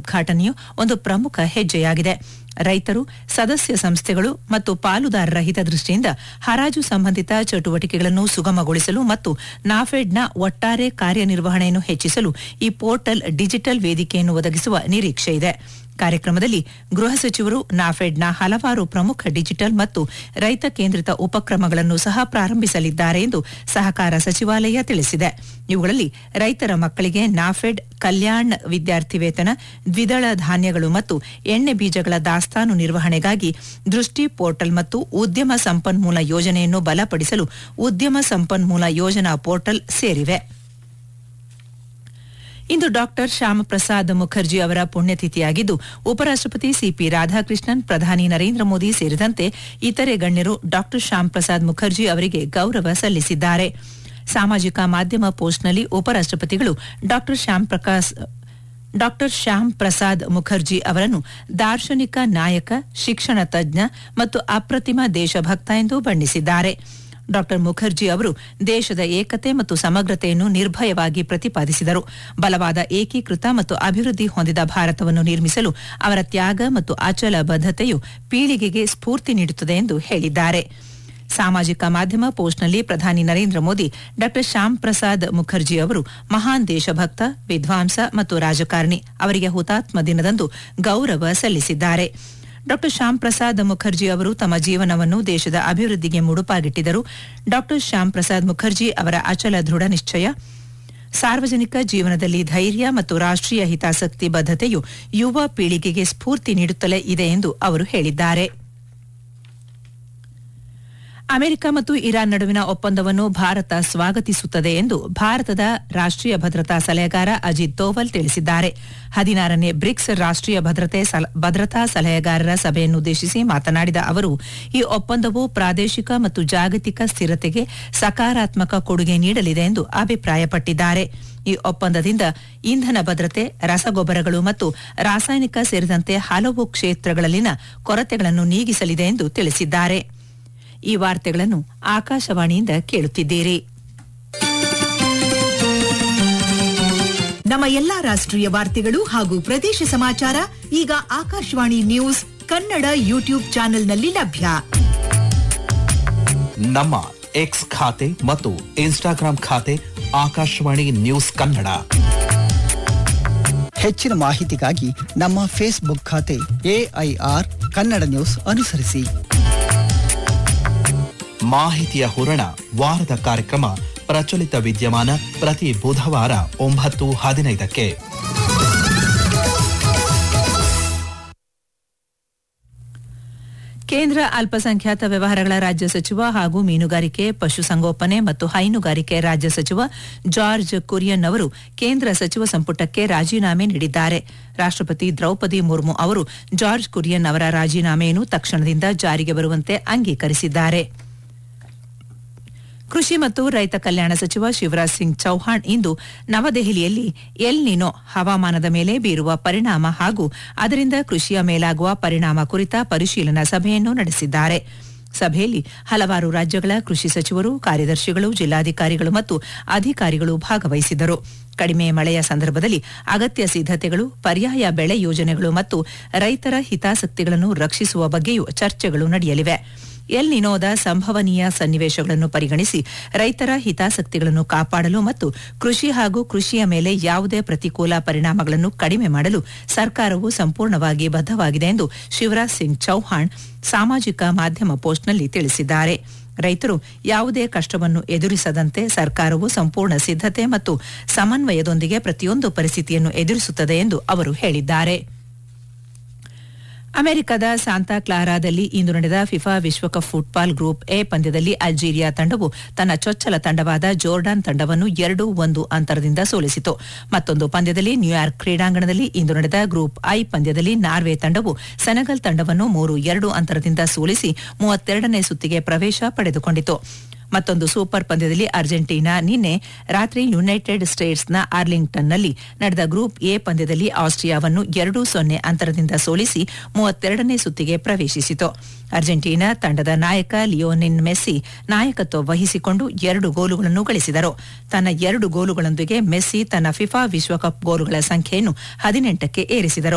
ಉದ್ಘಾಟನೆಯು ಒಂದು ಪ್ರಮುಖ ಹೆಜ್ಜೆಯಾಗಿದೆ ರೈತರು ಸದಸ್ಯ ಸಂಸ್ಥೆಗಳು ಮತ್ತು ಪಾಲುದಾರರ ಹಿತದೃಷ್ಟಿಯಿಂದ ಹರಾಜು ಸಂಬಂಧಿತ ಚಟುವಟಿಕೆಗಳನ್ನು ಸುಗಮಗೊಳಿಸಲು ಮತ್ತು ನಾಫೆಡ್ನ ಒಟ್ಟಾರೆ ಕಾರ್ಯನಿರ್ವಹಣೆಯನ್ನು ಹೆಚ್ಚಿಸಲು ಈ ಪೋರ್ಟಲ್ ಡಿಜಿಟಲ್ ವೇದಿಕೆಯನ್ನು ಒದಗಿಸುವ ನಿರೀಕ್ಷೆ ಇದೆ ಕಾರ್ಯಕ್ರಮದಲ್ಲಿ ಗೃಹ ಸಚಿವರು ನಾಫೆಡ್ನ ಹಲವಾರು ಪ್ರಮುಖ ಡಿಜಿಟಲ್ ಮತ್ತು ರೈತ ಕೇಂದ್ರಿತ ಉಪಕ್ರಮಗಳನ್ನು ಸಹ ಪ್ರಾರಂಭಿಸಲಿದ್ದಾರೆ ಎಂದು ಸಹಕಾರ ಸಚಿವಾಲಯ ತಿಳಿಸಿದೆ ಇವುಗಳಲ್ಲಿ ರೈತರ ಮಕ್ಕಳಿಗೆ ನಾಫೆಡ್ ಕಲ್ಯಾಣ್ ವಿದ್ಯಾರ್ಥಿ ವೇತನ ದ್ವಿದಳ ಧಾನ್ಯಗಳು ಮತ್ತು ಎಣ್ಣೆ ಬೀಜಗಳ ದಾಸ್ತಾನು ನಿರ್ವಹಣೆಗಾಗಿ ದೃಷ್ಟಿ ಪೋರ್ಟಲ್ ಮತ್ತು ಉದ್ಯಮ ಸಂಪನ್ಮೂಲ ಯೋಜನೆಯನ್ನು ಬಲಪಡಿಸಲು ಉದ್ಯಮ ಸಂಪನ್ಮೂಲ ಯೋಜನಾ ಪೋರ್ಟಲ್ ಸೇರಿವೆ ಇಂದು ಡಾಕ್ಟರ್ ಶ್ಯಾಮಪ್ರಸಾದ್ ಮುಖರ್ಜಿ ಅವರ ಪುಣ್ಯತಿಥಿಯಾಗಿದ್ದು ಉಪರಾಷ್ಟಪತಿ ಸಿಪಿ ರಾಧಾಕೃಷ್ಣನ್ ಪ್ರಧಾನಿ ನರೇಂದ್ರ ಮೋದಿ ಸೇರಿದಂತೆ ಇತರೆ ಗಣ್ಯರು ಡಾಕ್ಟರ್ ಶ್ಯಾಮ್ ಪ್ರಸಾದ್ ಮುಖರ್ಜಿ ಅವರಿಗೆ ಗೌರವ ಸಲ್ಲಿಸಿದ್ದಾರೆ ಸಾಮಾಜಿಕ ಮಾಧ್ಯಮ ಪೋಸ್ಟ್ನಲ್ಲಿ ಉಪರಾಷ್ಟಪತಿಗಳು ಡಾಕ್ಟರ್ ಶ್ಯಾಮ್ ಪ್ರಕಾಶ್ ಡಾಕ್ಟರ್ ಶ್ಯಾಮ್ ಪ್ರಸಾದ್ ಮುಖರ್ಜಿ ಅವರನ್ನು ದಾರ್ಶನಿಕ ನಾಯಕ ಶಿಕ್ಷಣ ತಜ್ಞ ಮತ್ತು ಅಪ್ರತಿಮ ದೇಶಭಕ್ತ ಎಂದು ಬಣ್ಣಿಸಿದ್ದಾರೆ ಡಾಕ್ಟರ್ ಮುಖರ್ಜಿ ಅವರು ದೇಶದ ಏಕತೆ ಮತ್ತು ಸಮಗ್ರತೆಯನ್ನು ನಿರ್ಭಯವಾಗಿ ಪ್ರತಿಪಾದಿಸಿದರು ಬಲವಾದ ಏಕೀಕೃತ ಮತ್ತು ಅಭಿವೃದ್ಧಿ ಹೊಂದಿದ ಭಾರತವನ್ನು ನಿರ್ಮಿಸಲು ಅವರ ತ್ಯಾಗ ಮತ್ತು ಅಚಲ ಬದ್ಧತೆಯು ಪೀಳಿಗೆಗೆ ಸ್ಫೂರ್ತಿ ನೀಡುತ್ತದೆ ಎಂದು ಹೇಳಿದ್ದಾರೆ ಸಾಮಾಜಿಕ ಮಾಧ್ಯಮ ಪೋಸ್ಟ್ನಲ್ಲಿ ಪ್ರಧಾನಿ ನರೇಂದ್ರ ಮೋದಿ ಡಾಕ್ಟರ್ ಶ್ಯಾಮ್ ಪ್ರಸಾದ್ ಮುಖರ್ಜಿ ಅವರು ಮಹಾನ್ ದೇಶಭಕ್ತ ವಿದ್ವಾಂಸ ಮತ್ತು ರಾಜಕಾರಣಿ ಅವರಿಗೆ ಹುತಾತ್ಮ ದಿನದಂದು ಗೌರವ ಸಲ್ಲಿಸಿದ್ದಾರೆ ಡಾಕ್ಟರ್ ಶ್ಯಾಮ್ ಪ್ರಸಾದ್ ಮುಖರ್ಜಿ ಅವರು ತಮ್ಮ ಜೀವನವನ್ನು ದೇಶದ ಅಭಿವೃದ್ಧಿಗೆ ಮುಡುಪಾಗಿಟ್ಟಿದ್ದರು ಡಾಕ್ಟರ್ ಶ್ಯಾಮ್ ಪ್ರಸಾದ್ ಮುಖರ್ಜಿ ಅವರ ಅಚಲ ದೃಢ ನಿಶ್ಚಯ ಸಾರ್ವಜನಿಕ ಜೀವನದಲ್ಲಿ ಧೈರ್ಯ ಮತ್ತು ರಾಷ್ಟ್ರೀಯ ಹಿತಾಸಕ್ತಿ ಬದ್ಧತೆಯು ಯುವ ಪೀಳಿಗೆಗೆ ಸ್ಫೂರ್ತಿ ನೀಡುತ್ತಲೇ ಇದೆ ಎಂದು ಅವರು ಹೇಳಿದ್ದಾರೆ ಅಮೆರಿಕ ಮತ್ತು ಇರಾನ್ ನಡುವಿನ ಒಪ್ಪಂದವನ್ನು ಭಾರತ ಸ್ವಾಗತಿಸುತ್ತದೆ ಎಂದು ಭಾರತದ ರಾಷ್ಟ್ರೀಯ ಭದ್ರತಾ ಸಲಹೆಗಾರ ಅಜಿತ್ ದೋವಲ್ ತಿಳಿಸಿದ್ದಾರೆ ಹದಿನಾರನೇ ಬ್ರಿಕ್ಸ್ ರಾಷ್ಟ್ರೀಯ ಭದ್ರತೆ ಭದ್ರತಾ ಸಲಹೆಗಾರರ ಸಭೆಯನ್ನುದ್ದೇಶಿಸಿ ಮಾತನಾಡಿದ ಅವರು ಈ ಒಪ್ಪಂದವು ಪ್ರಾದೇಶಿಕ ಮತ್ತು ಜಾಗತಿಕ ಸ್ಥಿರತೆಗೆ ಸಕಾರಾತ್ಮಕ ಕೊಡುಗೆ ನೀಡಲಿದೆ ಎಂದು ಅಭಿಪ್ರಾಯಪಟ್ಟಿದ್ದಾರೆ ಈ ಒಪ್ಪಂದದಿಂದ ಇಂಧನ ಭದ್ರತೆ ರಸಗೊಬ್ಬರಗಳು ಮತ್ತು ರಾಸಾಯನಿಕ ಸೇರಿದಂತೆ ಹಲವು ಕ್ಷೇತ್ರಗಳಲ್ಲಿನ ಕೊರತೆಗಳನ್ನು ನೀಗಿಸಲಿದೆ ಎಂದು ತಿಳಿಸಿದ್ದಾರೆ ಈ ವಾರ್ತೆಗಳನ್ನು ಆಕಾಶವಾಣಿಯಿಂದ ಕೇಳುತ್ತಿದ್ದೀರಿ ನಮ್ಮ ಎಲ್ಲಾ ರಾಷ್ಟ್ರೀಯ ವಾರ್ತೆಗಳು ಹಾಗೂ ಪ್ರದೇಶ ಸಮಾಚಾರ ಈಗ ಆಕಾಶವಾಣಿ ನ್ಯೂಸ್ ಕನ್ನಡ ಯೂಟ್ಯೂಬ್ ಚಾನೆಲ್ನಲ್ಲಿ ಲಭ್ಯ ನಮ್ಮ ಎಕ್ಸ್ ಖಾತೆ ಮತ್ತು ಇನ್ಸ್ಟಾಗ್ರಾಂ ಖಾತೆ ಆಕಾಶವಾಣಿ ನ್ಯೂಸ್ ಕನ್ನಡ ಹೆಚ್ಚಿನ ಮಾಹಿತಿಗಾಗಿ ನಮ್ಮ ಫೇಸ್ಬುಕ್ ಖಾತೆ ಎಐಆರ್ ಕನ್ನಡ ನ್ಯೂಸ್ ಅನುಸರಿಸಿ ಮಾಹಿತಿಯ ಹೂರಣ ವಾರದ ಕಾರ್ಯಕ್ರಮ ಪ್ರಚಲಿತ ವಿದ್ಯಮಾನ ಪ್ರತಿ ಬುಧವಾರ ಒಂಬತ್ತು ಹದಿನೈದಕ್ಕೆ ಕೇಂದ್ರ ಅಲ್ಪಸಂಖ್ಯಾತ ವ್ಯವಹಾರಗಳ ರಾಜ್ಯ ಸಚಿವ ಹಾಗೂ ಮೀನುಗಾರಿಕೆ ಪಶುಸಂಗೋಪನೆ ಮತ್ತು ಹೈನುಗಾರಿಕೆ ರಾಜ್ಯ ಸಚಿವ ಜಾರ್ಜ್ ಕುರಿಯನ್ ಅವರು ಕೇಂದ್ರ ಸಚಿವ ಸಂಪುಟಕ್ಕೆ ರಾಜೀನಾಮೆ ನೀಡಿದ್ದಾರೆ ರಾಷ್ಟ್ರಪತಿ ದ್ರೌಪದಿ ಮುರ್ಮು ಅವರು ಜಾರ್ಜ್ ಕುರಿಯನ್ ಅವರ ರಾಜೀನಾಮೆಯನ್ನು ತಕ್ಷಣದಿಂದ ಜಾರಿಗೆ ಬರುವಂತೆ ಅಂಗೀಕರಿಸಿದ್ದಾರೆ ಕೃಷಿ ಮತ್ತು ರೈತ ಕಲ್ಯಾಣ ಸಚಿವ ಶಿವರಾಜ್ ಸಿಂಗ್ ಚೌಹಾಣ್ ಇಂದು ನವದೆಹಲಿಯಲ್ಲಿ ಎಲ್ ನಿನೋ ಹವಾಮಾನದ ಮೇಲೆ ಬೀರುವ ಪರಿಣಾಮ ಹಾಗೂ ಅದರಿಂದ ಕೃಷಿಯ ಮೇಲಾಗುವ ಪರಿಣಾಮ ಕುರಿತ ಪರಿಶೀಲನಾ ಸಭೆಯನ್ನು ನಡೆಸಿದ್ದಾರೆ ಸಭೆಯಲ್ಲಿ ಹಲವಾರು ರಾಜ್ಯಗಳ ಕೃಷಿ ಸಚಿವರು ಕಾರ್ಯದರ್ಶಿಗಳು ಜಿಲ್ಲಾಧಿಕಾರಿಗಳು ಮತ್ತು ಅಧಿಕಾರಿಗಳು ಭಾಗವಹಿಸಿದ್ದರು ಕಡಿಮೆ ಮಳೆಯ ಸಂದರ್ಭದಲ್ಲಿ ಅಗತ್ಯ ಸಿದ್ಧತೆಗಳು ಪರ್ಯಾಯ ಬೆಳೆ ಯೋಜನೆಗಳು ಮತ್ತು ರೈತರ ಹಿತಾಸಕ್ತಿಗಳನ್ನು ರಕ್ಷಿಸುವ ಬಗ್ಗೆಯೂ ಚರ್ಚೆಗಳು ನಡೆಯಲಿವೆ ಎಲ್ ನಿನೋದ ಸಂಭವನೀಯ ಸನ್ನಿವೇಶಗಳನ್ನು ಪರಿಗಣಿಸಿ ರೈತರ ಹಿತಾಸಕ್ತಿಗಳನ್ನು ಕಾಪಾಡಲು ಮತ್ತು ಕೃಷಿ ಹಾಗೂ ಕೃಷಿಯ ಮೇಲೆ ಯಾವುದೇ ಪ್ರತಿಕೂಲ ಪರಿಣಾಮಗಳನ್ನು ಕಡಿಮೆ ಮಾಡಲು ಸರ್ಕಾರವು ಸಂಪೂರ್ಣವಾಗಿ ಬದ್ಧವಾಗಿದೆ ಎಂದು ಶಿವರಾಜ್ ಸಿಂಗ್ ಚೌಹಾಣ್ ಸಾಮಾಜಿಕ ಮಾಧ್ಯಮ ಪೋಸ್ಟ್ನಲ್ಲಿ ತಿಳಿಸಿದ್ದಾರೆ ರೈತರು ಯಾವುದೇ ಕಷ್ಟವನ್ನು ಎದುರಿಸದಂತೆ ಸರ್ಕಾರವು ಸಂಪೂರ್ಣ ಸಿದ್ಧತೆ ಮತ್ತು ಸಮನ್ವಯದೊಂದಿಗೆ ಪ್ರತಿಯೊಂದು ಪರಿಸ್ಥಿತಿಯನ್ನು ಎದುರಿಸುತ್ತದೆ ಎಂದು ಅವರು ಹೇಳಿದ್ದಾರೆ ಅಮೆರಿಕದ ಸಾಂತಾ ಕ್ಲಾರಾದಲ್ಲಿ ಇಂದು ನಡೆದ ಫಿಫಾ ವಿಶ್ವಕಪ್ ಫುಟ್ಬಾಲ್ ಗ್ರೂಪ್ ಎ ಪಂದ್ಯದಲ್ಲಿ ಅಲ್ಜೀರಿಯಾ ತಂಡವು ತನ್ನ ಚೊಚ್ಚಲ ತಂಡವಾದ ಜೋರ್ಡಾನ್ ತಂಡವನ್ನು ಎರಡು ಒಂದು ಅಂತರದಿಂದ ಸೋಲಿಸಿತು ಮತ್ತೊಂದು ಪಂದ್ಯದಲ್ಲಿ ನ್ಯೂಯಾರ್ಕ್ ಕ್ರೀಡಾಂಗಣದಲ್ಲಿ ಇಂದು ನಡೆದ ಗ್ರೂಪ್ ಐ ಪಂದ್ಯದಲ್ಲಿ ನಾರ್ವೆ ತಂಡವು ಸೆನೆಗಲ್ ತಂಡವನ್ನು ಮೂರು ಎರಡು ಅಂತರದಿಂದ ಸೋಲಿಸಿ ಮೂವತ್ತೆರಡನೇ ಸುತ್ತಿಗೆ ಪ್ರವೇಶ ಪಡೆದುಕೊಂಡಿತು ಮತ್ತೊಂದು ಸೂಪರ್ ಪಂದ್ಯದಲ್ಲಿ ಅರ್ಜೆಂಟೀನಾ ನಿನ್ನೆ ರಾತ್ರಿ ಯುನೈಟೆಡ್ ಸ್ಟೇಟ್ಸ್ನ ಆರ್ಲಿಂಗ್ಟನ್ನಲ್ಲಿ ನಡೆದ ಗ್ರೂಪ್ ಎ ಪಂದ್ಯದಲ್ಲಿ ಆಸ್ಟ್ರಿಯಾವನ್ನು ಎರಡು ಸೊನ್ನೆ ಅಂತರದಿಂದ ಸೋಲಿಸಿ ಮೂವತ್ತೆರಡನೇ ಸುತ್ತಿಗೆ ಪ್ರವೇಶಿಸಿತು ಅರ್ಜೆಂಟೀನಾ ತಂಡದ ನಾಯಕ ಲಿಯೋನಿನ್ ಮೆಸ್ಸಿ ನಾಯಕತ್ವ ವಹಿಸಿಕೊಂಡು ಎರಡು ಗೋಲುಗಳನ್ನು ಗಳಿಸಿದರು ತನ್ನ ಎರಡು ಗೋಲುಗಳೊಂದಿಗೆ ಮೆಸ್ಸಿ ತನ್ನ ಫಿಫಾ ವಿಶ್ವಕಪ್ ಗೋಲುಗಳ ಸಂಖ್ಯೆಯನ್ನು ಹದಿನೆಂಟಕ್ಕೆ ಏರಿಸಿದರು